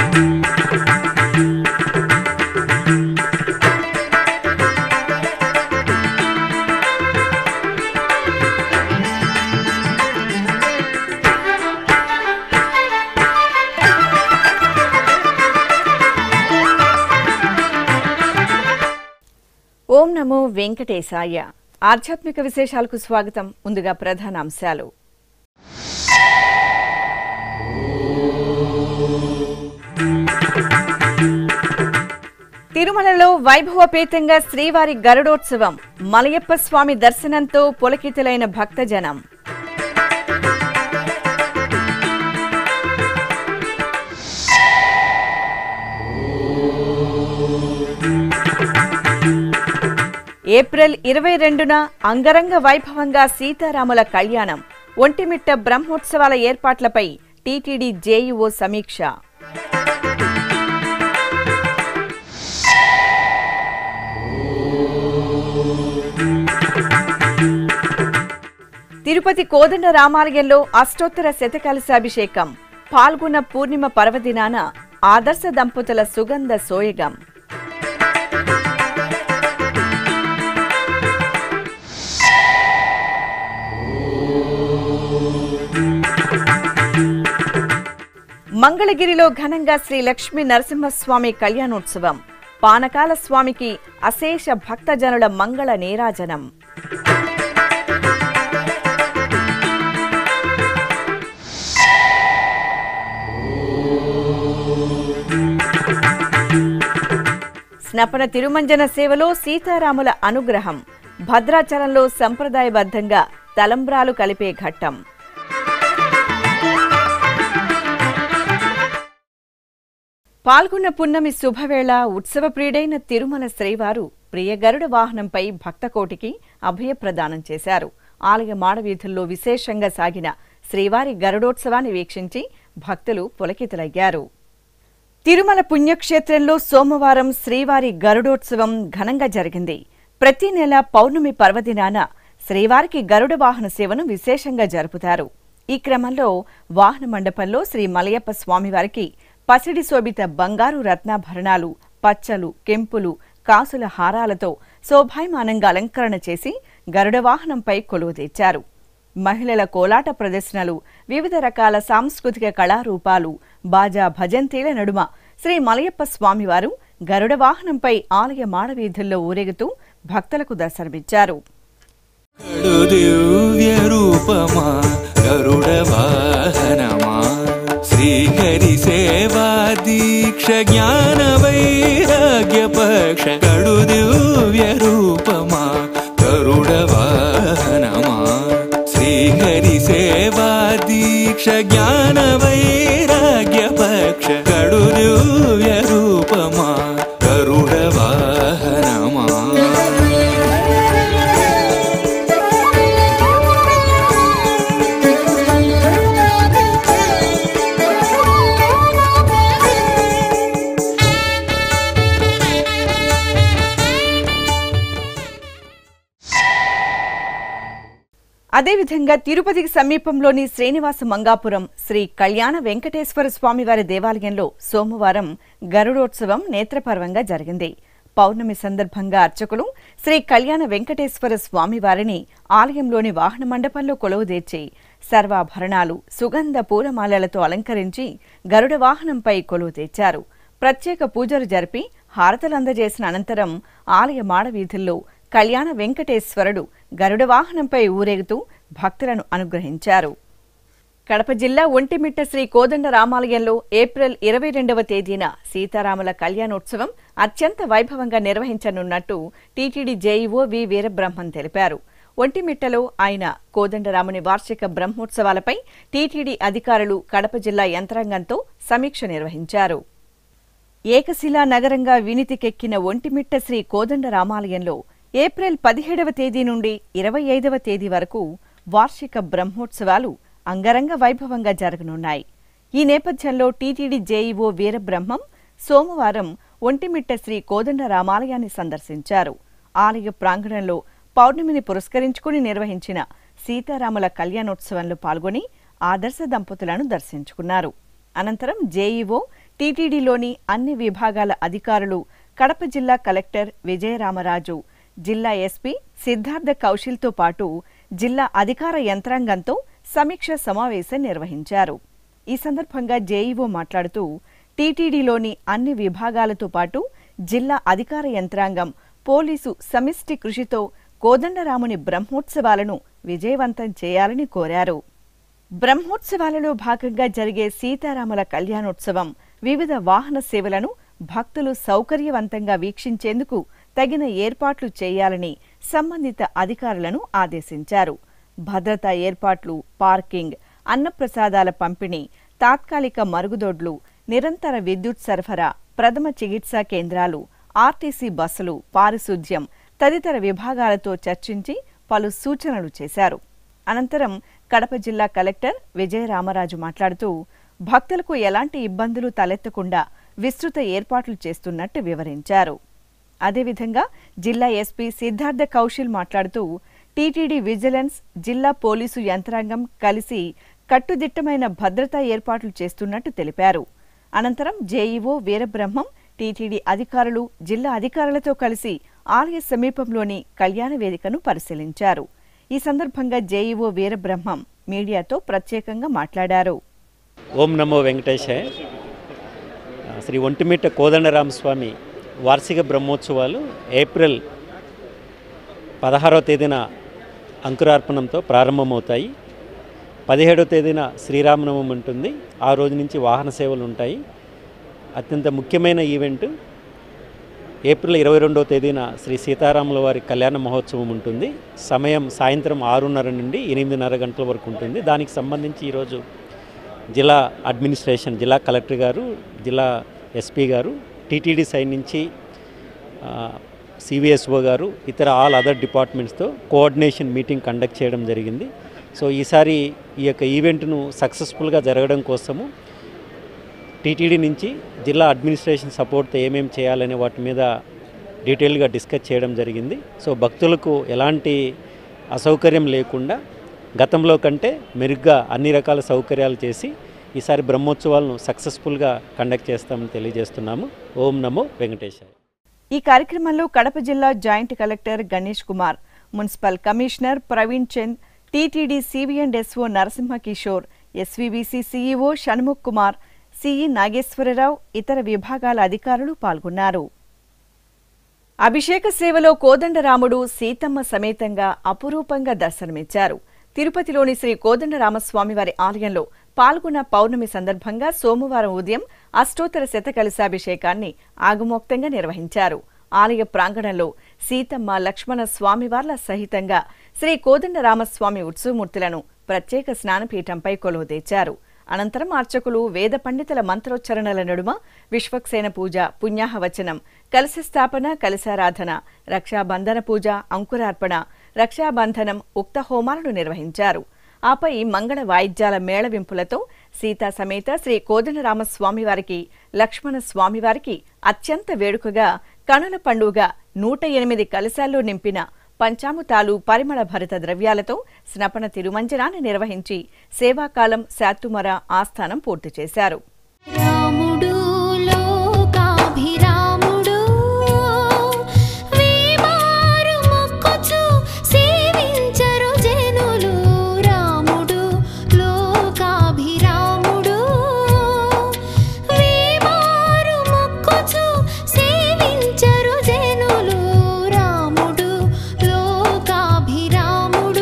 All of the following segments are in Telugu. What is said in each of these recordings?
ఓం నమో వెంకటేశాయ ఆధ్యాత్మిక విశేషాలకు స్వాగతం ముందుగా ప్రధాన అంశాలు తిరుమలలో వైభవపేతంగా శ్రీవారి గరుడోత్సవం మలయప్ప స్వామి దర్శనంతో పులకితులైన భక్తజనం ఏప్రిల్ ఇరవై రెండున అంగరంగ వైభవంగా సీతారాముల కళ్యాణం ఒంటిమిట్ట బ్రహ్మోత్సవాల ఏర్పాట్లపై టీటీడీ జేఈఓ సమీక్ష తిరుపతి కోదండ రామాలయంలో అష్టోత్తర శతకలశాభిషేకం పాల్గొన్న పూర్ణిమ పర్వదినాన ఆదర్శ దంపతుల సుగంధ సోయగం మంగళగిరిలో ఘనంగా శ్రీ లక్ష్మీ నరసింహస్వామి కళ్యాణోత్సవం పానకాల స్వామికి అశేష భక్తజనుల మంగళ నీరాజనం స్నపన తిరుమంజన సేవలో సీతారాముల అనుగ్రహం భద్రాచలంలో సంప్రదాయబద్ధంగా తలంబ్రాలు కలిపే ఘట్టం పాల్గొన్న పున్నమి శుభవేళ ఉత్సవ ప్రియుడైన తిరుమల శ్రీవారు ప్రియ గరుడ వాహనంపై భక్తకోటికి అభయ ప్రదానం చేశారు ఆలయ మాడవీధుల్లో విశేషంగా సాగిన శ్రీవారి గరుడోత్సవాన్ని వీక్షించి భక్తులు పులకితులయ్యారు తిరుమల పుణ్యక్షేత్రంలో సోమవారం శ్రీవారి గరుడోత్సవం ఘనంగా జరిగింది ప్రతి నెల పౌర్ణమి పర్వదినాన శ్రీవారికి గరుడ వాహన సేవను విశేషంగా జరుపుతారు ఈ క్రమంలో వాహన మండపంలో శ్రీ మలయప్ప స్వామివారికి పసిడి శోభిత బంగారు రత్నాభరణాలు పచ్చలు కెంపులు కాసుల హారాలతో శోభాయమానంగా అలంకరణ చేసి గరుడ వాహనంపై కొలువు తెచ్చారు మహిళల కోలాట ప్రదర్శనలు వివిధ రకాల సాంస్కృతిక కళారూపాలు బాజా భజంతీల నడుమ శ్రీ మలయప్ప స్వామివారు గరుడ వాహనంపై ఆలయ మాడవీధుల్లో ఊరేగుతూ భక్తులకు దర్శనమిచ్చారు కడు దివ్య రూపమా గరుడ వాహనమా శ్రీహరి సేవా దీక్ష జ్ఞాన వైరాగ్య పక్ష కడు దివ్య రూపమా గరుడ వాహనమా శ్రీహరి సేవా దీక్ష జ్ఞాన వైరాగ్య పక్ష కడు దివ్య రూపమా గరుడ వాహనమా అదేవిధంగా తిరుపతికి సమీపంలోని శ్రీనివాస మంగాపురం శ్రీ కళ్యాణ వెంకటేశ్వర స్వామివారి దేవాలయంలో సోమవారం గరుడోత్సవం నేత్రపర్వంగా జరిగింది పౌర్ణమి సందర్భంగా అర్చకులు శ్రీ కళ్యాణ వెంకటేశ్వర స్వామివారిని ఆలయంలోని వాహన మండపంలో కొలువుదీర్చి సర్వాభరణాలు సుగంధ పూలమాలలతో అలంకరించి గరుడ వాహనంపై కొలువు తెచ్చారు ప్రత్యేక పూజలు జరిపి హారతలందజేసిన అనంతరం ఆలయ మాడవీధుల్లో కళ్యాణ వెంకటేశ్వరుడు గరుడ వాహనంపై ఊరేగుతూ భక్తులను అనుగ్రహించారు కడప జిల్లా ఒంటిమిట్ట శ్రీ కోదండ రామాలయంలో ఏప్రిల్ ఇరవై రెండవ తేదీన సీతారాముల కళ్యాణోత్సవం అత్యంత వైభవంగా నిర్వహించనున్నట్టు టీటీడీ జేఈఓ వి వీరబ్రహ్మం తెలిపారు ఒంటిమిట్టలో ఆయన కోదండరాముని వార్షిక బ్రహ్మోత్సవాలపై టీటీడీ అధికారులు కడప జిల్లా యంత్రాంగంతో సమీక్ష నిర్వహించారు ఏకశిలా నగరంగా వినితికెక్కిన ఒంటిమిట్ట శ్రీ కోదండ రామాలయంలో ఏప్రిల్ పదిహేడవ తేదీ నుండి ఇరవై ఐదవ తేదీ వరకు వార్షిక బ్రహ్మోత్సవాలు అంగరంగ వైభవంగా జరగనున్నాయి ఈ నేపథ్యంలో టీటీడీ జేఈఓ వీరబ్రహ్మం సోమవారం ఒంటిమిట్ట శ్రీ కోదండ రామాలయాన్ని సందర్శించారు ఆలయ ప్రాంగణంలో పౌర్ణమిని పురస్కరించుకుని నిర్వహించిన సీతారాముల కళ్యాణోత్సవంలో పాల్గొని ఆదర్శ దంపతులను దర్శించుకున్నారు అనంతరం జేఈఓ టీటీడీలోని అన్ని విభాగాల అధికారులు కడప జిల్లా కలెక్టర్ విజయరామరాజు జిల్లా ఎస్పీ సిద్ధార్థ కౌశిల్తో పాటు జిల్లా అధికార యంత్రాంగంతో సమీక్ష సమావేశం నిర్వహించారు ఈ సందర్భంగా జేఈఓ మాట్లాడుతూ టీటీడీలోని అన్ని విభాగాలతో పాటు జిల్లా అధికార యంత్రాంగం పోలీసు సమిష్టి కృషితో కోదండరాముని బ్రహ్మోత్సవాలను విజయవంతం చేయాలని కోరారు బ్రహ్మోత్సవాలలో భాగంగా జరిగే సీతారాముల కళ్యాణోత్సవం వివిధ వాహన సేవలను భక్తులు సౌకర్యవంతంగా వీక్షించేందుకు తగిన ఏర్పాట్లు చేయాలని సంబంధిత అధికారులను ఆదేశించారు భద్రతా ఏర్పాట్లు పార్కింగ్ అన్నప్రసాదాల పంపిణీ తాత్కాలిక మరుగుదొడ్లు నిరంతర విద్యుత్ సరఫరా ప్రథమ చికిత్సా కేంద్రాలు ఆర్టీసీ బస్సులు పారిశుధ్యం తదితర విభాగాలతో చర్చించి పలు సూచనలు చేశారు అనంతరం కడప జిల్లా కలెక్టర్ విజయరామరాజు మాట్లాడుతూ భక్తులకు ఎలాంటి ఇబ్బందులు తలెత్తకుండా విస్తృత ఏర్పాట్లు చేస్తున్నట్టు వివరించారు అదేవిధంగా జిల్లా ఎస్పీ సిద్ధార్థ కౌశల్ మాట్లాడుతూ టీటీడీ విజిలెన్స్ జిల్లా పోలీసు యంత్రాంగం కలిసి కట్టుదిట్టమైన భద్రతా ఏర్పాట్లు చేస్తున్నట్టు తెలిపారు అనంతరం జేఈఓ వీరబ్రహ్మం టీటీడీ అధికారులు జిల్లా అధికారులతో కలిసి ఆలయ సమీపంలోని కళ్యాణ వేదికను పరిశీలించారు ఈ సందర్భంగా జేఈఓ వీరబ్రహ్మం మీడియాతో ప్రత్యేకంగా మాట్లాడారు ఓం నమో వెంకటేశాయ ఆ, శ్రీ ఒంటిమిట్ట కోదండరామస్వామి వార్షిక బ్రహ్మోత్సవాలు ఏప్రిల్ పదహారవ తేదీన అంకురార్పణంతో ప్రారంభమవుతాయి పదిహేడవ తేదీన శ్రీరామనవమి ఉంటుంది ఆ రోజు నుంచి వాహన సేవలు ఉంటాయి అత్యంత ముఖ్యమైన ఈవెంట్ ఏప్రిల్ ఇరవై రెండవ తేదీన శ్రీ సీతారాముల వారి కళ్యాణ మహోత్సవం ఉంటుంది సమయం సాయంత్రం ఆరున్నర నుండి ఎనిమిదిన్నర గంటల వరకు ఉంటుంది దానికి సంబంధించి ఈరోజు జిల్లా అడ్మినిస్ట్రేషన్ జిల్లా కలెక్టర్ గారు జిల్లా ఎస్పీ గారు టీటీడీ సైడ్ నుంచి సివిఎస్ఓ గారు ఇతర ఆల్ అదర్ డిపార్ట్మెంట్స్తో కోఆర్డినేషన్ మీటింగ్ కండక్ట్ చేయడం జరిగింది సో ఈసారి ఈ యొక్క ఈవెంట్ను సక్సెస్ఫుల్గా జరగడం కోసము టీటీడీ నుంచి జిల్లా అడ్మినిస్ట్రేషన్ సపోర్ట్తో ఏమేమి చేయాలనే వాటి మీద డీటెయిల్గా డిస్కస్ చేయడం జరిగింది సో భక్తులకు ఎలాంటి అసౌకర్యం లేకుండా గతంలో కంటే మెరుగ్గా అన్ని రకాల సౌకర్యాలు చేసి ఈసారి బ్రహ్మోత్సవాలను సక్సెస్ఫుల్గా కండక్ట్ చేస్తామని తెలియజేస్తున్నాము ఓం నమో వెంకటేశాయ ఈ కార్యక్రమంలో కడప జిల్లా joint collector Ganesh Kumar municipal commissioner Praveen Chand TTD సిబిఎండ్ఎస్ఓ Narasimha Kishore SVBC CEO Shanmukh Kumar CE Nageswara Rao ఇతర విభాగాల అధికారులు పాల్గొన్నారు అభిషేక సేవలో కోదండరాముడు సీతమ్మ సమేతంగా అపురూపంగా దర్శనమిచ్చారు తిరుపతిలోని శ్రీ కోదండరామస్వామివారి ఆలయంలో పాల్గొన్న పౌర్ణమి సందర్భంగా సోమవారం ఉదయం అష్టోత్తర శతకలశాభిషేకాన్ని ఆగమోక్తంగా నిర్వహించారు ఆలయ ప్రాంగణంలో సీతమ్మ లక్ష్మణ స్వామివార్ల సహితంగా శ్రీ కోదండరామస్వామి ఉత్సవమూర్తులను ప్రత్యేక స్నానపీఠంపై కొలువు తెచ్చారు అనంతరం అర్చకులు వేద పండితుల మంత్రోచ్చరణల నడుమ విశ్వక్సేన పూజ పుణ్యాహవచనం కలశ స్థాపన కలశారాధన రక్షాబంధన పూజ అంకురార్పణ రక్షాబంధనం ఉక్త హోమాలను నిర్వహించారు ఆపై మంగళ వాయిద్యాల మేళవింపులతో సీతా సమేత శ్రీ కోదండరామస్వామి వారికి లక్ష్మణ స్వామివారికి అత్యంత వేడుకగా కనుల పండుగ నూట ఎనిమిది కలశాల్లో నింపిన పంచాముతాలు పరిమళ భరిత ద్రవ్యాలతో స్నపన తిరుమంజనాన్ని నిర్వహించి సేవాకాలం శాతుమర ఆస్థానం పూర్తి చేశారు రాముడు లోకాభిరాముడు వేమారు మొక్కుచు సేవించరు జనులు రాముడు లోకాభిరాముడు వేమారు మొక్కుచు సేవించరు జనులు రాముడు లోకాభిరాముడు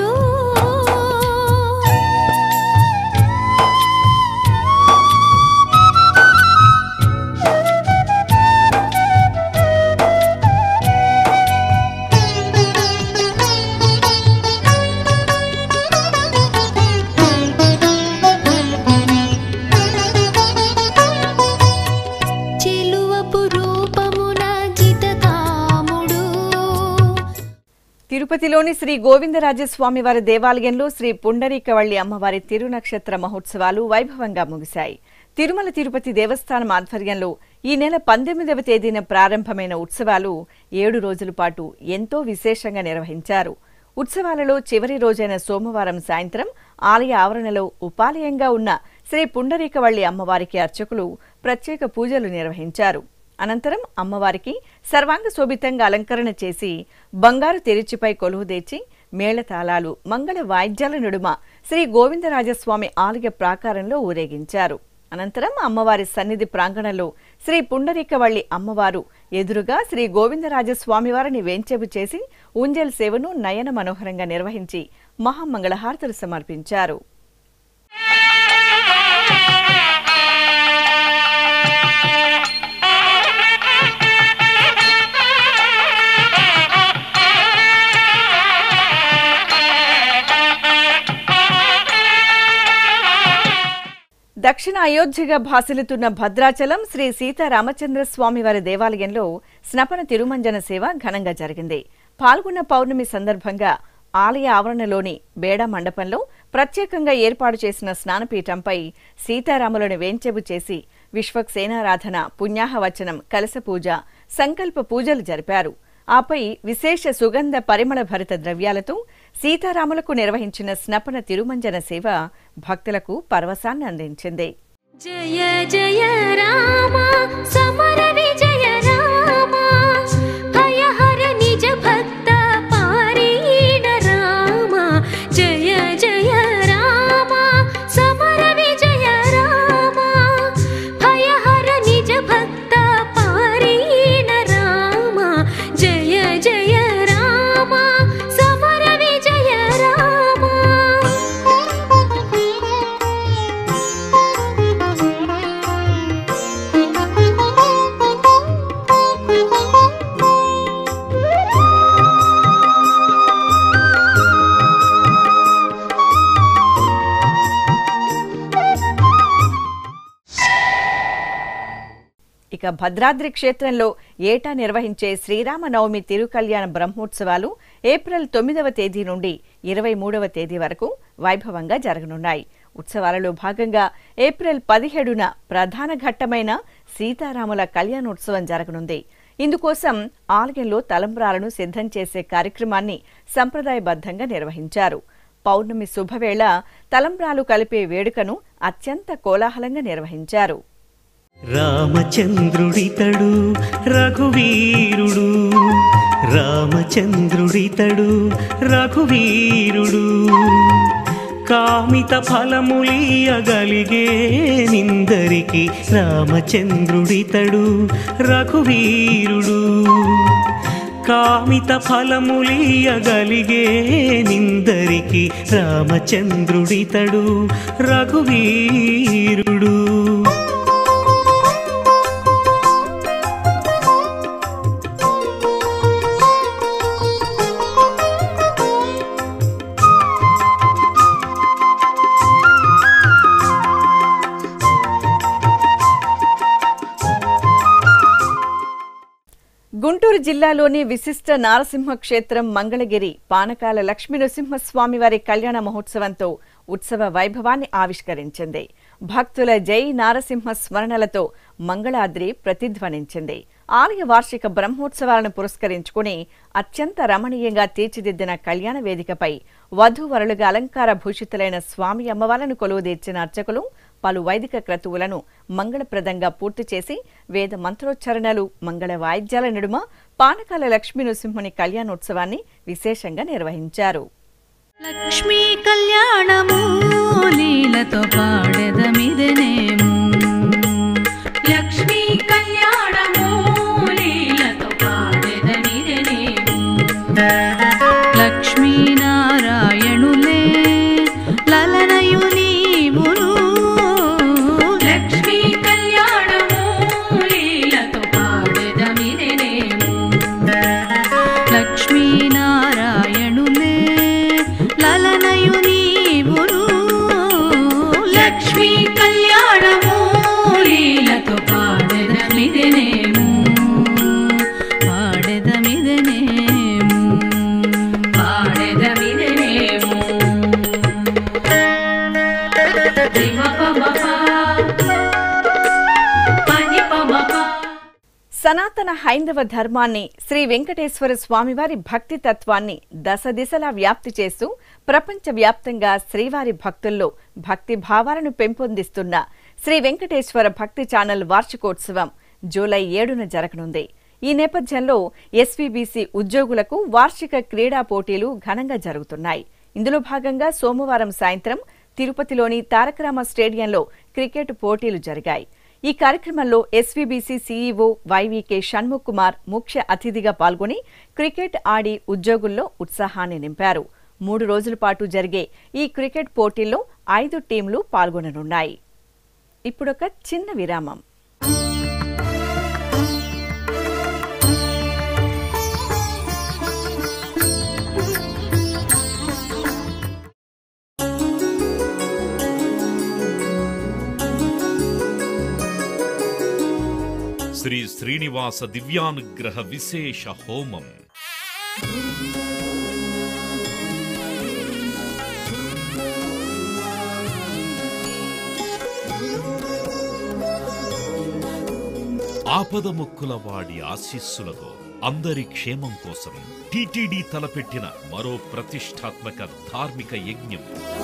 చెలువపు రూపమున జితకాముడు తిరుపతిలోని శ్రీ గోవిందరాజస్వామి వారి దేవాలయంలో శ్రీ పుండరీకవళ్లి అమ్మవారి తిరునక్షత్ర మహోత్సవాలు వైభవంగా ముగిశాయి తిరుమల తిరుపతి దేవస్థానం ఆధ్వర్యంలో ఈ నెల పంతొమ్మిదవ తేదీన ప్రారంభమైన ఉత్సవాలు ఏడు రోజుల పాటు ఎంతో విశేషంగా నిర్వహించారు ఉత్సవాలలో చివరి రోజైన సోమవారం సాయంత్రం ఆలయ ఆవరణలో ఉపాలయంగా ఉన్న శ్రీ పుండరీకవళ్లి అమ్మవారికి అర్చకులు ప్రత్యేక పూజలు నిర్వహించారు అనంతరం అమ్మవారికి సర్వాంగ శోభితంగా అలంకరణ చేసి బంగారు తెరిచిపై కొలువుదీర్చి మేళతాళాలు మంగళ వాయిద్యాల నడుమ శ్రీ గోవిందరాజస్వామి ఆలయ ప్రాకారంలో ఊరేగించారు అనంతరం అమ్మవారి సన్నిధి ప్రాంగణంలో శ్రీ పుండరీకవల్లి అమ్మవారు ఎదురుగా శ్రీ గోవిందరాజస్వామివారిని వేంచేపు చేసి ఉంజల్ సేవను నయన మనోహరంగా నిర్వహించి మహామంగళహారతులు సమర్పించారు దక్షిణ అయోధ్యగా భాసిల్లుతున్న భద్రాచలం శ్రీ సీతారామచంద్ర స్వామి వారి దేవాలయంలో స్నపన తిరుమంజన సేవ ఘనంగా జరిగింది పాల్గొన్న పౌర్ణమి సందర్భంగా ఆలయ ఆవరణలోని బేడా మండపంలో ప్రత్యేకంగా ఏర్పాటు చేసిన స్నానపీఠంపై సీతారాములను వేంచెబు చేసి విశ్వక్సేనారాధన పుణ్యాహవచనం కలశ పూజ సంకల్ప పూజలు జరిపారు ఆపై విశేష సుగంధ పరిమళ భరిత ద్రవ్యాలతో సీతారాములకు నిర్వహించిన స్నపన తిరుమంజన సేవ భక్తులకు పరవశాన్ని అందించింది జయ జయ రామ సమర విజయ రామ భయహర నిజ భక్త పారీణ రామ జయ జయ రామ సమర విజయ రామ భయహర నిజ భక్త పారీణ రామ జయ జయ రామ సమర విజయ రామ ఇక భద్రాద్రి క్షేత్రంలో ఏటా నిర్వహించే శ్రీరామనవమి తిరుకల్యాణ బ్రహ్మోత్సవాలు ఏప్రిల్ తొమ్మిదవ తేదీ నుండి ఇరవై మూడవ తేదీ వరకు వైభవంగా జరగనున్నాయి ఉత్సవాలలో భాగంగా ఏప్రిల్ పదిహేడున ప్రధాన ఘట్టమైన సీతారాముల కళ్యాణోత్సవం జరగనుంది ఇందుకోసం ఆలయంలో తలంబ్రాలను సిద్ధం చేసే కార్యక్రమాన్ని సంప్రదాయబద్ధంగా నిర్వహించారు పౌర్ణమి శుభవేళ తలంబ్రాలు కలిపే వేడుకను అత్యంత కోలాహలంగా నిర్వహించారు రామచంద్రుడితడు రఘువీరుడు రామచంద్రుడితడు రఘువీరుడు కామిత ఫలములీయగలిగే నిందరికి రామచంద్రుడితడు రఘువీరుడు కామిత ఫలములీయగలిగే నిందరికి రామచంద్రుడితడు రఘువీరుడు గుంటూరు జిల్లాలోని విశిష్ట నారసింహ క్షేత్రం మంగళగిరి పానకాల లక్ష్మీ నరసింహస్వామివారి కళ్యాణ మహోత్సవంతో ఉత్సవ వైభవాన్ని ఆవిష్కరించింది భక్తుల జై నారసింహ స్మరణలతో మంగళాద్రి ప్రతిధ్వనించింది ఆలయ వార్షిక బ్రహ్మోత్సవాలను పురస్కరించుకుని అత్యంత రమణీయంగా తీర్చిదిద్దిన కళ్యాణ వేదికపై వధూవరులుగా అలంకార భూషితులైన స్వామి అమ్మవార్లను కొలువుదీర్చిన అర్చకులు పలు వైదిక క్రతువులను మంగళప్రదంగా పూర్తి చేసి వేద మంత్రోచ్చారణలు మంగళ వాయిద్యాల నడుమ పానకాల లక్ష్మీ నృసింహుని కళ్యాణోత్సవాన్ని విశేషంగా నిర్వహించారు లక్ష్మీ కళ్యాణము లీలతో పాడెదమిదనేము లక్ష్మీ కళ్యాణము లీలతో పాడెదమిదనేము లక్ష్మీనారాయణులే లలనయు నీవును లక్ష్మీ కళ్యాణము లీలతో పాడెదమిదనేము లక్ష్మీనారాయణులే లలనయు నీవును లక్ష్మీ కళ్యాణము లీలతో పాడెదమిదనేము పాడెదమిదనేము పాడెదమిదనేము దిమపమప పనిపమప సనాతన హైందవ ధర్మాన్ని శ్రీ వెంకటేశ్వర స్వామివారి భక్తి తత్వాన్ని దశ దిశలా వ్యాప్తి చేస్తూ ప్రపంచవ్యాప్తంగా శ్రీవారి భక్తుల్లో భక్తి భావాలను పెంపొందిస్తున్న శ్రీ వెంకటేశ్వర భక్తి ఛానల్ వార్షికోత్సవం జూలై ఏడున జరగనుంది ఈ నేపథ్యంలో ఎస్వీబీసీ ఉద్యోగులకు వార్షిక క్రీడా పోటీలు ఘనంగా జరుగుతున్నాయి ఇందులో భాగంగా సోమవారం సాయంత్రం తిరుపతిలోని తారకరామ స్టేడియంలో క్రికెట్ పోటీలు జరిగాయి ఈ కార్యక్రమంలో SVBC CEO YVK Shanmukh Kumar ముఖ్య అతిథిగా పాల్గొని క్రికెట్ ఆడి ఉద్యోగుల్లో ఉత్సాహాన్ని నింపారు మూడు రోజుల పాటు జరిగే ఈ క్రికెట్ పోటీల్లో ఐదు టీంలు పాల్గొననున్నాయి ఇప్పుడొక చిన్న విరామం శ్రీ శ్రీనివాస దివ్యానుగ్రహ విశేష హోమం ఆపద ముక్కుల వాడి ఆశీస్సులతో అందరి క్షేమం కోసం టిటిడి తలపెట్టిన మరో ప్రతిష్టాత్మక ధార్మిక యజ్ఞం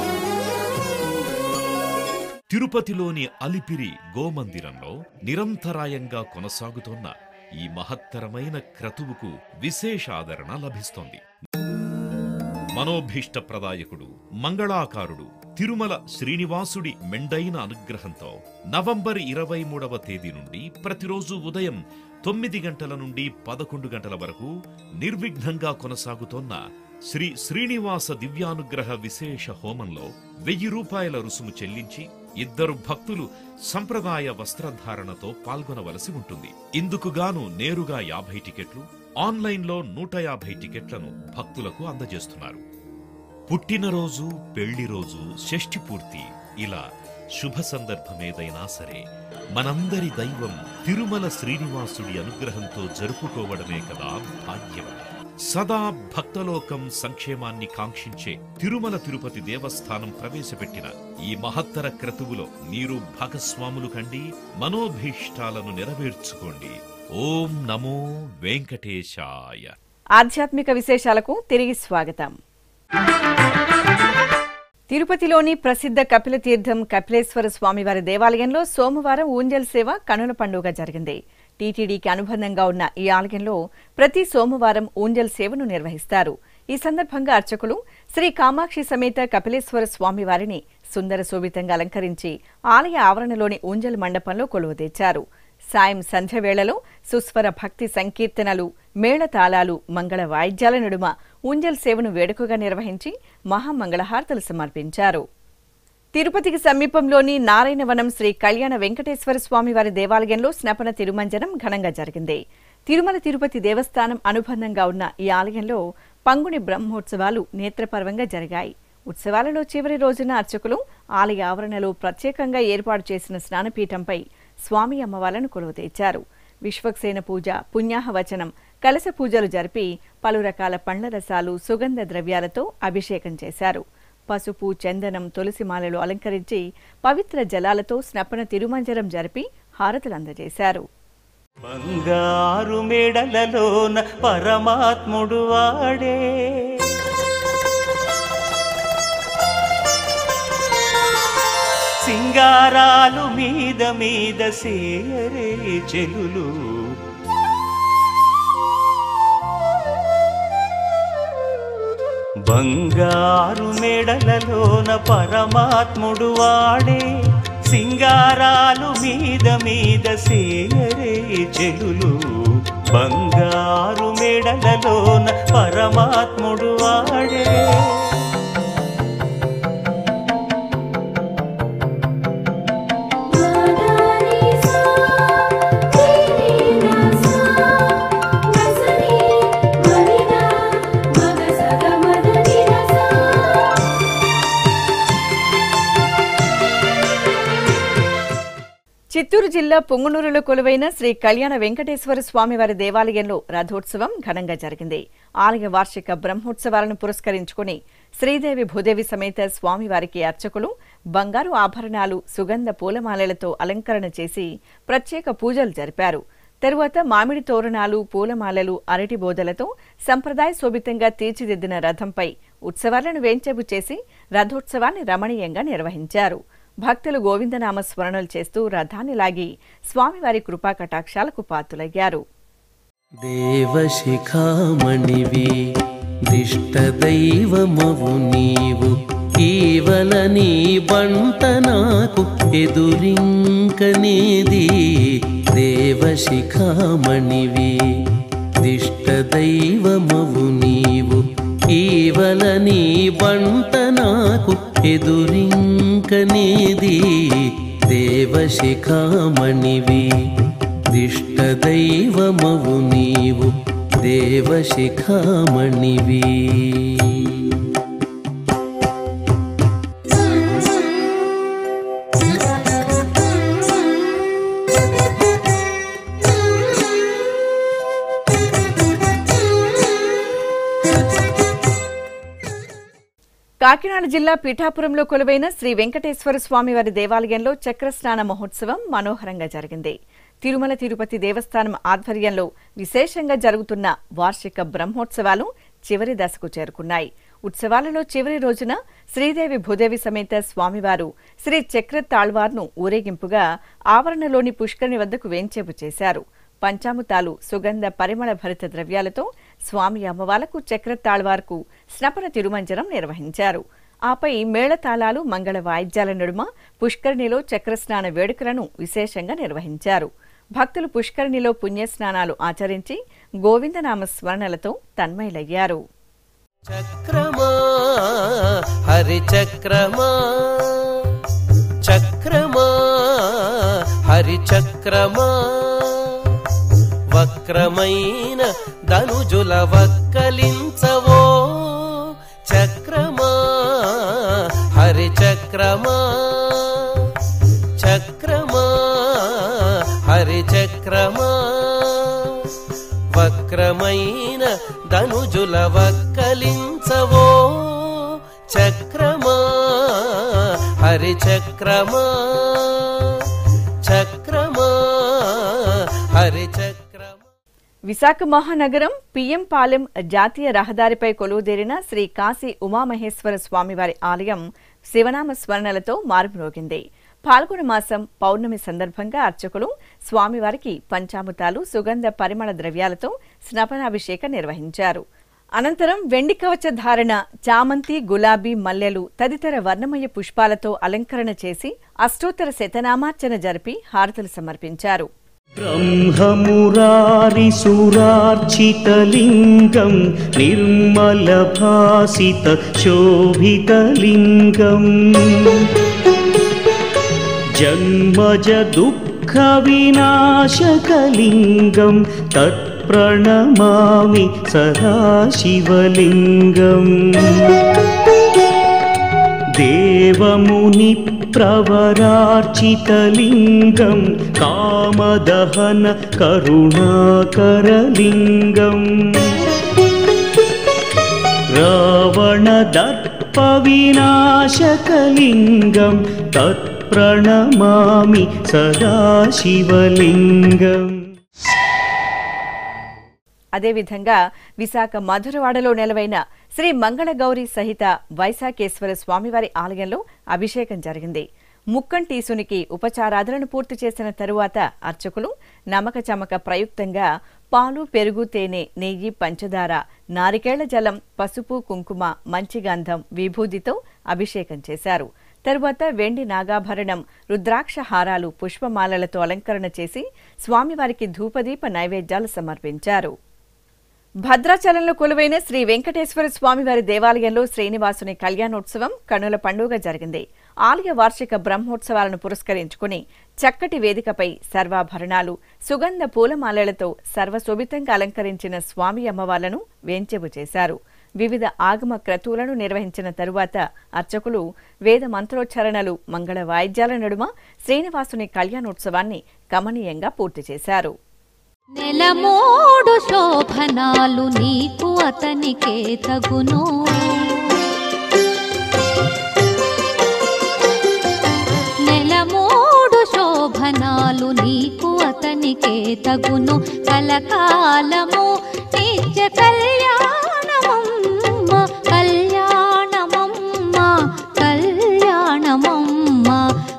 తిరుపతిలోని అలిపిరి గోమందిరంలో నిరంతరాయంగా కొనసాగుతోన్న ఈ మహత్తరమైన క్రతువుకు విశేష ఆదరణ లభిస్తోంది మనోభీష్ట ప్రదాయకుడు మంగళాకారుడు తిరుమల శ్రీనివాసుడి మెండైన అనుగ్రహంతో నవంబర్ ఇరవై మూడవ తేదీ నుండి ప్రతిరోజు ఉదయం తొమ్మిది గంటల నుండి పదకొండు గంటల వరకు నిర్విఘ్నంగా కొనసాగుతోన్న శ్రీ శ్రీనివాస దివ్యానుగ్రహ విశేష హోమంలో వెయ్యి రూపాయల రుసుము చెల్లించి ఇద్దరు భక్తులు సంప్రదాయ వస్త్రధారణతో పాల్గొనవలసి ఉంటుంది ఇందుకు గాను నేరుగా యాభై టికెట్లు ఆన్లైన్లో నూట యాభై టికెట్లను భక్తులకు అందజేస్తున్నారు పుట్టినరోజు పెళ్లి రోజు షష్ఠి పూర్తి ఇలా శుభ సందర్భమేదైనా సరే మనందరి దైవం తిరుమల శ్రీనివాసుడి అనుగ్రహంతో జరుపుకోవడమే కదా భాగ్యం సదా భక్తలోకం సంక్షేమాన్ని కాంక్షించే తిరుమల తిరుపతి దేవస్థానం ప్రవేశపెట్టిన ఈ మహత్తర క్రతువులో మీరు భాగస్వాములు కండి మనోభీష్టాలను నెరవేర్చుకోండి ఓం నమో వెంకటేశాయ ఆధ్యాత్మిక విశేషాలకు తిరిగి స్వాగతం తిరుపతిలోని ప్రసిద్ధ కపిల తీర్థం కపిలేశ్వర స్వామివారి దేవాలయంలో సోమవారం ఊంజల్ సేవ కనుల పండుగ జరిగింది టీటీడీకి అనుబంధంగా ఉన్న ఈ ఆలయంలో ప్రతి సోమవారం ఊంజల్ సేవను నిర్వహిస్తారు ఈ సందర్భంగా అర్చకులు శ్రీ కామాక్షి సమేత కపిలేశ్వర స్వామివారిని సుందర శోభితంగా అలంకరించి ఆలయ ఆవరణలోని ఊంజల్ మండపంలో కొలువు తెచ్చారు సాయం సంధ్య వేళలో సుస్వర భక్తి సంకీర్తనలు మేళతాళాలు మంగళ వాయిద్యాల నడుమ ఊంజల్ సేవను వేడుకగా నిర్వహించి మహామంగళహారతలు సమర్పించారు తిరుపతికి సమీపంలోని నారాయణవనం శ్రీ కళ్యాణ వెంకటేశ్వర స్వామివారి దేవాలయంలో స్నపన తిరుమంజనం ఘనంగా జరిగింది తిరుమల తిరుపతి దేవస్థానం అనుబంధంగా ఉన్న ఈ ఆలయంలో పంగుని బ్రహ్మోత్సవాలు నేత్రపర్వంగా జరిగాయి ఉత్సవాలలో చివరి రోజున అర్చకులు ఆలయ ఆవరణలో ప్రత్యేకంగా ఏర్పాటు చేసిన స్నానపీఠంపై స్వామి అమ్మవార్లను కొలువు తెచ్చారు విశ్వక్సేన పూజ పుణ్యాహవచనం కలశ పూజలు జరిపి పలు రకాల పండ్ల రసాలు సుగంధ ద్రవ్యాలతో అభిషేకం చేశారు పసుపు చందనం తులసిమాలలు అలంకరించి పవిత్ర జలాలతో స్నపన తిరుమంజనం జరిపి హారతులు అందజేశారు బంగారు మెడలలోన పరమాత్ముడు వాడే సింగారాలు మీద మీద సేయరే చెలులు బంగారు మెడలలోన పరమాత్ముడు వాడే సింగారాలు మీద మీద సేయరే చెలులు బంగారు మెడలలోన పరమాత్ముడు వాడే చిత్తూరు జిల్లా పొంగునూరులో కొలువైన శ్రీ కళ్యాణ వెంకటేశ్వర స్వామివారి దేవాలయంలో రథోత్సవం ఘనంగా జరిగింది ఆలయ వార్షిక బ్రహ్మోత్సవాలను పురస్కరించుకుని శ్రీదేవి భూదేవి సమేత స్వామివారికి అర్చకులు బంగారు ఆభరణాలు సుగంధ పూలమాలలతో అలంకరణ చేసి ప్రత్యేక పూజలు జరిపారు తరువాత మామిడి తోరణాలు పూలమాలలు అరటి బోదలతో సంప్రదాయ శోభితంగా తీర్చిదిద్దిన రథంపై ఉత్సవాలను వేంచేపు చేసి రథోత్సవాన్ని రమణీయంగా నిర్వహించారు భక్తులు గోవిందనామ స్మరణలు చేస్తూ రథాన్ని లాగి స్వామివారి కృపా కటాక్షాలకు పాత్రులయ్యారు దేవశిఖామణివి దిష్టదైవమవు నీవు కేవల నీ బంట నాకు ఎదురింకనేది దేవశిఖామణివి దిష్టదైవమవు నీవు కేవల నీ బంట నాకు ఎదురింకనేది దేవశిఖామణివి దిష్టదైవమవు నీవు దేవశిఖామణివి కాకినాడ జిల్లా పీఠాపురంలో కొలువైన శ్రీ వెంకటేశ్వర స్వామివారి దేవాలయంలో చక్రస్నాన మహోత్సవం మనోహరంగా జరిగింది తిరుమల తిరుపతి దేవస్థానం ఆధ్వర్యంలో విశేషంగా జరుగుతున్న వార్షిక బ్రహ్మోత్సవాలు చివరి దశకు చేరుకున్నాయి ఉత్సవాలలో చివరి రోజున శ్రీదేవి భూదేవి సమేత స్వామివారు శ్రీ చక్ర తాళ్వార్ను ఊరేగింపుగా ఆవరణలోని పుష్కరిణి వద్దకు వేంచేపు చేశారు పంచాముతాలు సుగంధ పరిమళ భరిత ద్రవ్యాలతో స్వామి అమ్మవార్లకు చక్ర తాళ్వార్కు స్నపన తిరుమంజనం నిర్వహించారు ఆపై మేళతాళాలు మంగళ వాయిద్యాల నడుమ పుష్కరిణిలో చక్రస్నాన వేడుకలను విశేషంగా నిర్వహించారు భక్తులు పుష్కరిణిలో పుణ్యస్నానాలు ఆచరించి గోవిందనామ స్మరణలతో తన్మయులయ్యారు చక్రమా హరి చక్రమా చక్రమా హరి చక్రమా వక్రమైన ధనుజుల వక్కలించవో చక్రమా హరి చక్రమా చక్రమా హరి చక్రమా వక్రమైన ధనుజుల వక్కలించవో చక్రమా హరి చక్రమా చక్రమా హరి చక్రమా విశాఖ మహానగరం పిఎం పాలెం జాతీయ రహదారిపై కొలువుదేరిన శ్రీ కాశీ ఉమామహేశ్వర స్వామివారి ఆలయం శివనామ స్మరణలతో మారుమ్రోగింది పాల్గొన మాసం పౌర్ణమి సందర్భంగా అర్చకులు స్వామివారికి పంచామృతాలు సుగంధ పరిమళ ద్రవ్యాలతో స్నపనాభిషేకం నిర్వహించారు అనంతరం వెండి కవచ ధారణ చామంతి గులాబీ మల్లెలు తదితర వర్ణమయ పుష్పాలతో అలంకరణ చేసి అష్టోత్తర శతనామార్చన జరిపి హారతులు సమర్పించారు ब्रह्ममुरारिसुरार्चितलिङ्गं निर्मलभासितशोभितलिङ्गम् जन्मजदुःखविनाशकलिङ्गं तत्प्रणमामि सदा शिवलिङ्गम् देवमुनिप्रवरार्चितलिङ्गं कामदहन करुणाकरलिङ्गम् रावणदर्पविनाशकलिङ्गं तत्प्रणमामि सदा शिवलिङ्गम् అదేవిధంగా విశాఖ మధురవాడలో నెలవైన శ్రీ మంగళగౌరి సహిత వైశాఖేశ్వర స్వామివారి ఆలయంలో అభిషేకం జరిగింది ముక్కంటీసునికి ఉపచారాదులను పూర్తి చేసిన తరువాత అర్చకులు నమక చమక ప్రయుక్తంగా పాలు పెరుగు తేనె నెయ్యి పంచదార నారికేళ్ల జలం పసుపు కుంకుమ మంచిగంధం విభూదితో అభిషేకం చేశారు తరువాత వెండి నాగాభరణం రుద్రాక్ష హారాలు పుష్పమాలలతో అలంకరణ చేసి స్వామివారికి ధూపదీప నైవేద్యాలు సమర్పించారు భద్రాచలంలో కొలువైన శ్రీ వెంకటేశ్వర స్వామివారి దేవాలయంలో శ్రీనివాసుని కళ్యాణోత్సవం కనుల పండుగ జరిగింది ఆలయ వార్షిక బ్రహ్మోత్సవాలను పురస్కరించుకుని చక్కటి వేదికపై సర్వాభరణాలు సుగంధ పూలమాలలతో సర్వశోభితంగా అలంకరించిన స్వామి అమ్మవార్లను వేంచెపు చేశారు వివిధ ఆగమ క్రతువులను నిర్వహించిన తరువాత అర్చకులు వేద మంత్రోచ్చారణలు మంగళ వాయిద్యాల నడుమ శ్రీనివాసుని కళ్యాణోత్సవాన్ని కమనీయంగా పూర్తి చేశారు నెలమోడు శోభనాలు నీకు అతనికే తగును నెలమోడు శోభనాలు నీకు అతనికే తగును కలకాలము నిత్య కళ్యాణమమ్మ కళ్యాణమమ్మ కళ్యాణమమ్మ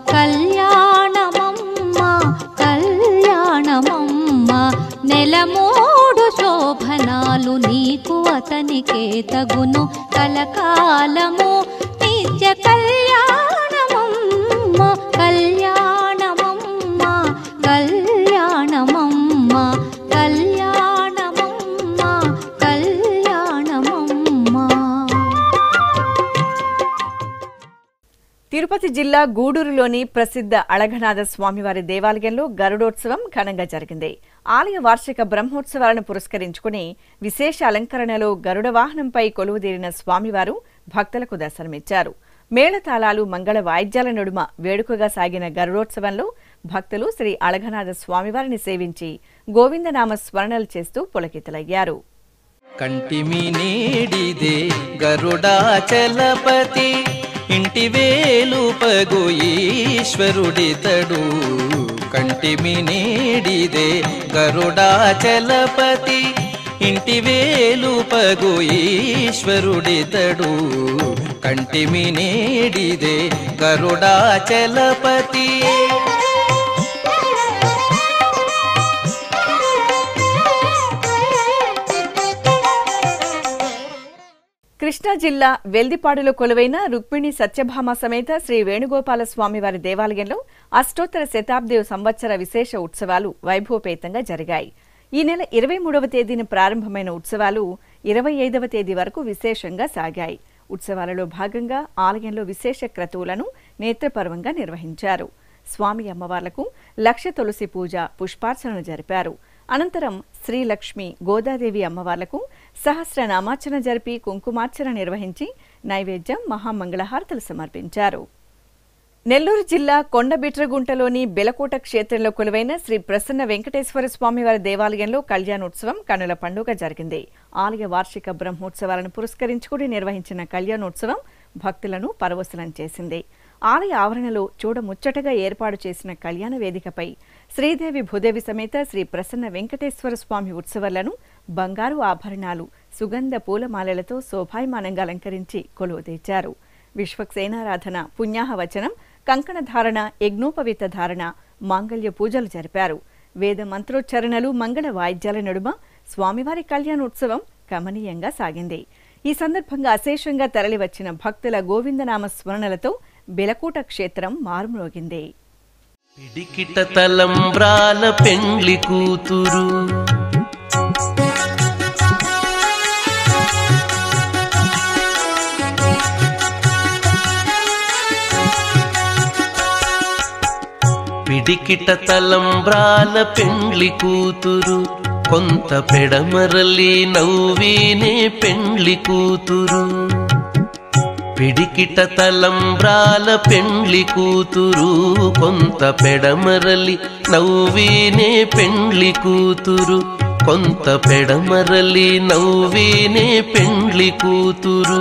నెలమూడు శోభనాలు నీకు అతనికే తగును కలకాలము నిత్య కళ్యాణమమ్మ కళ్యాణమమ్మ కళ్యాణమమ్మ కళ్యాణమమ్మ కళ్యాణమమ్మ తిరుపతి జిల్లా గూడూరులోని ప్రసిద్ధ అళఘనాథ స్వామివారి దేవాలయంలో గరుడోత్సవం ఘనంగా జరిగింది ఆలయ వార్షిక బ్రహ్మోత్సవాలను పురస్కరించుకుని విశేష అలంకరణలో గరుడ వాహనంపై కొలువుదీరిన స్వామివారు భక్తులకు దర్శనమిచ్చారు మేళతాళాలు మంగళ వాయిద్యాల నడుమ వేడుకగా సాగిన గరుడోత్సవంలో భక్తులు శ్రీ అళఘనాథ స్వామివారిని సేవించి గోవిందనామ స్మరణలు చేస్తూ పులకితలయ్యారు కంటిమి నేడిదే గరుడాచలపతి ఇంటి వేలుపగు ఈశ్వరుడితడు కంటిమి నేడిదే గరుడాచలపతి ఇంటి వేలుపగు ఈశ్వరుడితడు కంటిమి నేడిదే గరుడాచలపతి కృష్ణా జిల్లా వెల్దిపాడులో కొలువైన రుక్మిణి సత్యభామ సమేత శ్రీ వేణుగోపాల స్వామివారి దేవాలయంలో అష్టోత్తర శతాబ్ది సంవత్సర విశేష ఉత్సవాలు వైభవపేతంగా జరిగాయి ఈ నెల ఇరవై మూడవ తేదీన ప్రారంభమైన ఉత్సవాలు ఇరవై ఐదవ తేదీ వరకు విశేషంగా సాగాయి ఉత్సవాలలో భాగంగా ఆలయంలో విశేష క్రతువులను నేత్రపర్వంగా నిర్వహించారు స్వామి అమ్మవార్లకు లక్ష తులసి పూజ పుష్పార్చనను జరిపారు అనంతరం శ్రీలక్ష్మి గోదాదేవి అమ్మవార్లకు సహస్రనామార్చన జరిపి కుంకుమార్చన నిర్వహించి నైవేద్యం మహామంగళహారతలు సమర్పించారు నెల్లూరు జిల్లా కొండబిట్రగుంటలోని బెలకోట క్షేత్రంలో కొలువైన శ్రీ ప్రసన్న వెంకటేశ్వర స్వామివారి దేవాలయంలో కళ్యాణోత్సవం కనుల పండుగ జరిగింది ఆలయ వార్షిక బ్రహ్మోత్సవాలను పురస్కరించుకుని నిర్వహించిన కళ్యాణోత్సవం భక్తులను పరవశనం చేసింది ఆలయ ఆవరణలో చూడముచ్చటగా ఏర్పాటు చేసిన కళ్యాణ వేదికపై శ్రీదేవి భూదేవి సమేత శ్రీ ప్రసన్న వెంకటేశ్వర స్వామి ఉత్సవాలను బంగారు ఆభరణాలు సుగంధ పూలమాలలతో శోభాయమానంగా అలంకరించి కొలువు తెచ్చారు విశ్వక్సేనారాధన పుణ్యాహవచనం కంకణ ధారణ యజ్ఞోపవీత ధారణ మాంగళ్య పూజలు జరిపారు వేద మంత్రోచ్చరణలు మంగళ వాయిద్యాల నడుమ స్వామివారి కళ్యాణోత్సవం కమనీయంగా సాగింది ఈ సందర్భంగా అశేషంగా తరలివచ్చిన భక్తుల గోవిందనామ స్మరణలతో బెలకూట క్షేత్రం మారుమ్రోగింది పిడికిట తలంబ్రాల పెండ్లి కూతురు పిడికిట తలంబ్రాల పెండ్లి కూతురు కొంత పెడమరలి నవ్వీనే పెండ్లి కూతురు పిడికిట తలంబ్రాల పెండ్లి కూతురు కొంత పెడమరలి నవ్వీనే పెండ్లి కూతురు కొంత పెడమరలి నవ్వీనే పెండ్లి కూతురు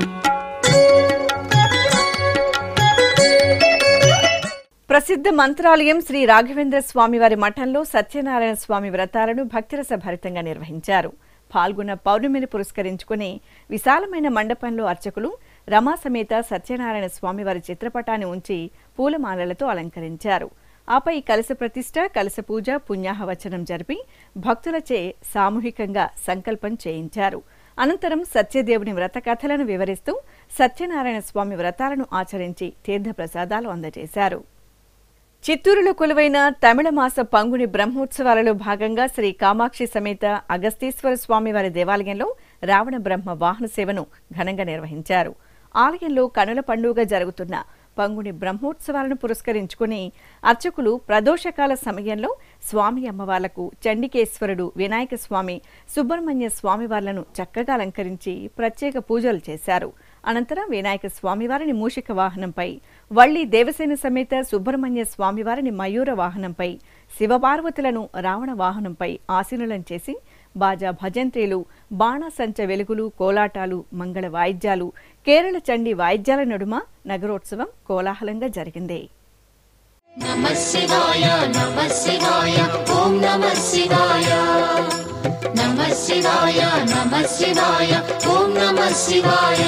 ప్రసిద్ధ మంత్రాలయం శ్రీ రాఘవేంద్ర స్వామివారి మఠంలో సత్యనారాయణ స్వామి వ్రతాలను భక్తిరస భరితంగా నిర్వహించారు పాల్గొన్న పౌర్ణమిని పురస్కరించుకుని విశాలమైన మండపంలో అర్చకులు రమా సమేత సత్యనారాయణ స్వామివారి చిత్రపటాన్ని ఉంచి పూలమాలలతో అలంకరించారు ఆపై కలశ ప్రతిష్ట కలశ పూజ పుణ్యాహవచనం జరిపి భక్తులచే సామూహికంగా సంకల్పం చేయించారు అనంతరం సత్యదేవుని వ్రత కథలను వివరిస్తూ సత్యనారాయణ స్వామి వ్రతాలను ఆచరించి తీర్థప్రసాదాలు అందజేశారు చిత్తూరులో కొలువైన తమిళ మాస పంగుని బ్రహ్మోత్సవాలలో భాగంగా శ్రీ కామాక్షి సమేత అగస్తీశ్వర స్వామివారి దేవాలయంలో రావణ బ్రహ్మ వాహన సేవను ఘనంగా నిర్వహించారు ఆలయంలో కనుల పండుగ జరుగుతున్న పంగుని బ్రహ్మోత్సవాలను పురస్కరించుకుని అర్చకులు ప్రదోషకాల సమయంలో స్వామి అమ్మవార్లకు చండికేశ్వరుడు వినాయక స్వామి సుబ్రహ్మణ్య స్వామివార్లను చక్కగా అలంకరించి ప్రత్యేక పూజలు చేశారు అనంతరం వినాయక స్వామివారిని మూషిక వాహనంపై వల్లి దేవసేన సమేత సుబ్రహ్మణ్య స్వామివారిని మయూర వాహనంపై శివపార్వతులను రావణ వాహనంపై ఆసీనులను చేసి బాజా భజంత్రీలు బాణాసంచ వెలుగులు కోలాటాలు మంగళ వాయిద్యాలు కేరళ చండి వాయిద్యాల నడుమ నగరోత్సవం కోలాహలంగా జరిగింది నమః శివాయ నమః శివాయ ఓం నమః శివాయ నమః శివాయ నమః శివాయ ఓం నమః శివాయ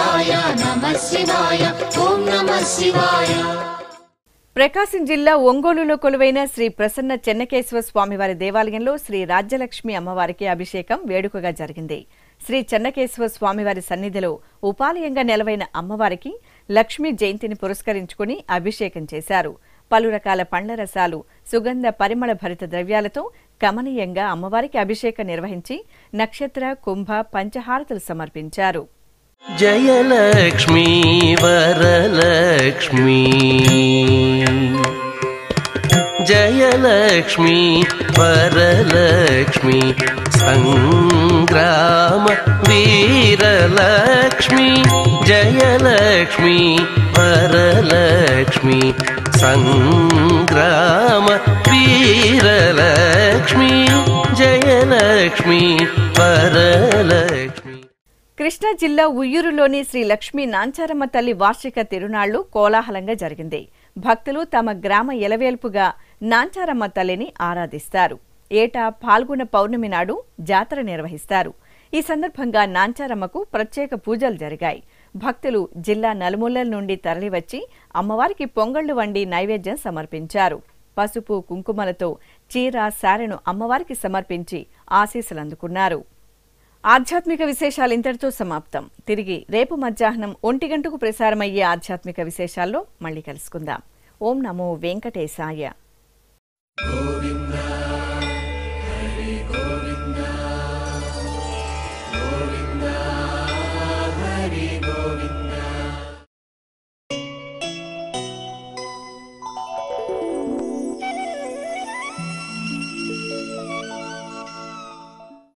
శివాయ నమ శివాయ ఓం నమ శివాయ ప్రకాశం జిల్లా ఒంగోలులో కొలువైన శ్రీ ప్రసన్న చెన్నకేశ్వర స్వామివారి దేవాలయంలో శ్రీ రాజ్యలక్ష్మి అమ్మవారికి అభిషేకం వేడుకగా జరిగింది శ్రీ చెన్నకేశ్వర స్వామివారి సన్నిధిలో ఉపాలయంగా నెలవైన అమ్మవారికి లక్ష్మీ జయంతిని పురస్కరించుకుని అభిషేకం చేశారు పలు రకాల పండ్ల రసాలు సుగంధ పరిమళ భరిత ద్రవ్యాలతో కమనీయంగా అమ్మవారికి అభిషేకం నిర్వహించి నక్షత్ర కుంభ పంచహారతులు సమర్పించారు జయలక్ష్మీ వరలక్ష్మీ జయలక్ష్మీ వరలక్ష్మీ సంగ్రామ వీరలక్ష్మీ జయలక్ష్మీ వరలక్ష్మీ సంగ్రామ వీరలక్ష్మీ జయలక్ష్మీ వరలక్ష్మీ కృష్ణా జిల్లా ఉయ్యూరులోని శ్రీ లక్ష్మీ నాంచారమ్మ తల్లి వార్షిక తిరునాళ్లు కోలాహలంగా జరిగింది భక్తులు తమ గ్రామ ఎలవేల్పుగా నాంచారమ్మ తల్లిని ఆరాధిస్తారు ఏటా పాల్గొన పౌర్ణమి నాడు జాతర నిర్వహిస్తారు ఈ సందర్భంగా నాంచారమ్మకు ప్రత్యేక పూజలు జరిగాయి భక్తులు జిల్లా నలుమూలల నుండి తరలివచ్చి అమ్మవారికి పొంగళ్లు వండి నైవేద్యం సమర్పించారు పసుపు కుంకుమలతో చీర సారెను అమ్మవారికి సమర్పించి ఆశీస్సులందుకున్నారు ఆధ్యాత్మిక విశేషాలు ఇంతటితో సమాప్తం తిరిగి రేపు మధ్యాహ్నం ఒంటి గంటకు ప్రసారమయ్యే ఆధ్యాత్మిక విశేషాల్లో మళ్ళీ కలుసుకుందాం ఓం నమో వెంకటేశాయ గోవింద